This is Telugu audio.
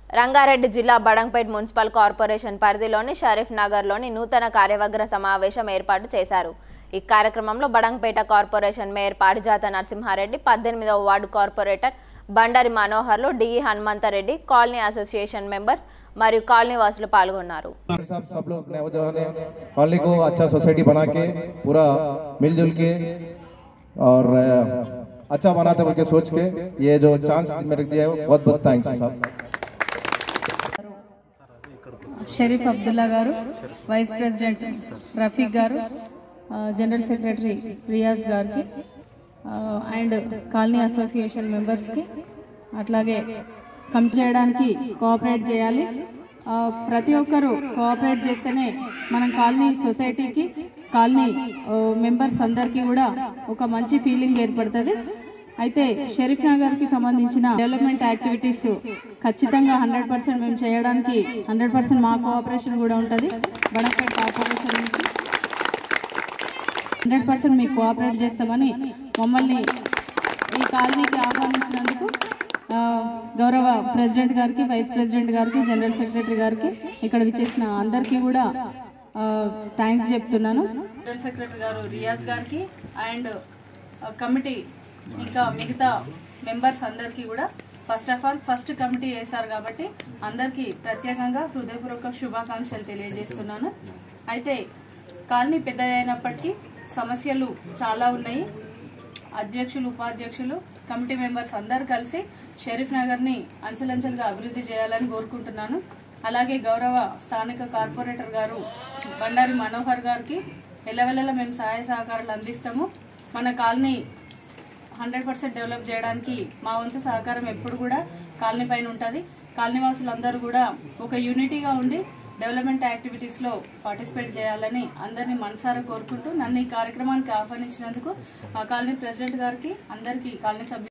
రంగారెడ్డి జిల్లా బడంపేట్ మున్సిపల్ కార్పొరేషన్ పరిధిలోని షరీఫ్ నగర్లోని నూతన కార్యవర్గ సమావేశం ఏర్పాటు చేశారు ఈ కార్యక్రమంలో బడంపేట కార్పొరేషన్ మేయర్ పారిజాత నరసింహారెడ్డి పద్దెనిమిదవ వార్డు కార్పొరేటర్ బండారి మనోహర్లు DE Hanumantha Reddy colony association members మరియు కాలనీ వాసులు పాల్గొన్నారు सब सब लोग नौजवान हैं कॉलोनी को अच्छा सोसाइटी बना के पूरा मिलजुल के और अ, अच्छा बनाते बोल के सोच के ये जो चांस मेरे को दिया है बहुत बहुत थैंक्स साहब షరీఫ్ అబ్దుల్లా గారు వైస్ ప్రెసిడెంట్ రఫీక్ గారు ఆ, జనరల్ సెక్రటరీ రియాజ్ గారికి ఆ, అండ్ కాలనీ అసోసియేషన్ మెంబర్స్కి అట్లాగే కమ్ చేయడానికి కోఆపరేట్ చేయాలి ఆ, ప్రతి ఒక్కరూ కోఆపరేట్ చేస్తేనే మనం కాలనీ సొసైటీకి కాలనీ ఆ, మెంబర్స్ అందరికీ కూడా ఒక మంచి ఫీలింగ్ ఏర్పడుతుంది అయితే షరీఫ్ నగర్కి సంబంధించిన డెవలప్మెంట్ యాక్టివిటీస్ ఖచ్చితంగా హండ్రెడ్ పర్సెంట్ మేము చేయడానికి హండ్రెడ్ పర్సెంట్ మా కోఆపరేషన్ కూడా ఉంటుంది బడపేట కార్పొరేషన్ నుంచి హండ్రెడ్ పర్సెంట్ మీకు కోఆపరేట్ చేస్తామని మమ్మల్ని ఈ కాలనీకి ఆహ్వానించినందుకు ఆ, గౌరవ ప్రెసిడెంట్ గారికి వైస్ ప్రెసిడెంట్ గారికి జనరల్ సెక్రటరీ గారికి ఇక్కడ విచ్చేసిన అందరికీ కూడా థ్యాంక్స్ చెప్తున్నాను జనరల్ సెక్రటరీ గారు రియాజ్ గారికి అండ్ కమిటీ ఇంకా మిగతా మెంబర్స్ అందరికీ కూడా first of all first committee వేశారు కాబట్టి అందరికీ ప్రత్యేకంగా హృదయపూర్వక శుభాకాంక్షలు తెలియజేస్తున్నాను అయితే కాలనీ పెద్దదైనప్పటికీ సమస్యలు చాలా ఉన్నాయి అధ్యక్షులు ఉపాధ్యక్షులు కమిటీ మెంబర్స్ అందరు కలిసి షరీఫ్ నగర్ని అంచెలంచెలుగా అభివృద్ధి చేయాలని కోరుకుంటున్నాను అలాగే గౌరవ స్థానిక కార్పొరేటర్ గారు బండారి మనోహర్ గారికి ఎల్లవెల్లలా మేము సహాయ సహకారాలు అందిస్తాము మన కాలనీ హండ్రెడ్ పర్సెంట్ డెవలప్ చేయడానికి మా వంతు సహకారం ఎప్పుడు కూడా కాలనీ పైన ఉంటుంది కాలనీ వాసులందరూ కూడా ఒక యూనిటీగా ఉండి డెవలప్మెంట్ యాక్టివిటీస్లో పార్టిసిపేట్ చేయాలని అందరినీ మనసారా కోరుకుంటూ నన్ను ఈ కార్యక్రమానికి ఆహ్వానించినందుకు మా కాలనీ ప్రెసిడెంట్ గారికి అందరికీ కాలనీ సభ్యులు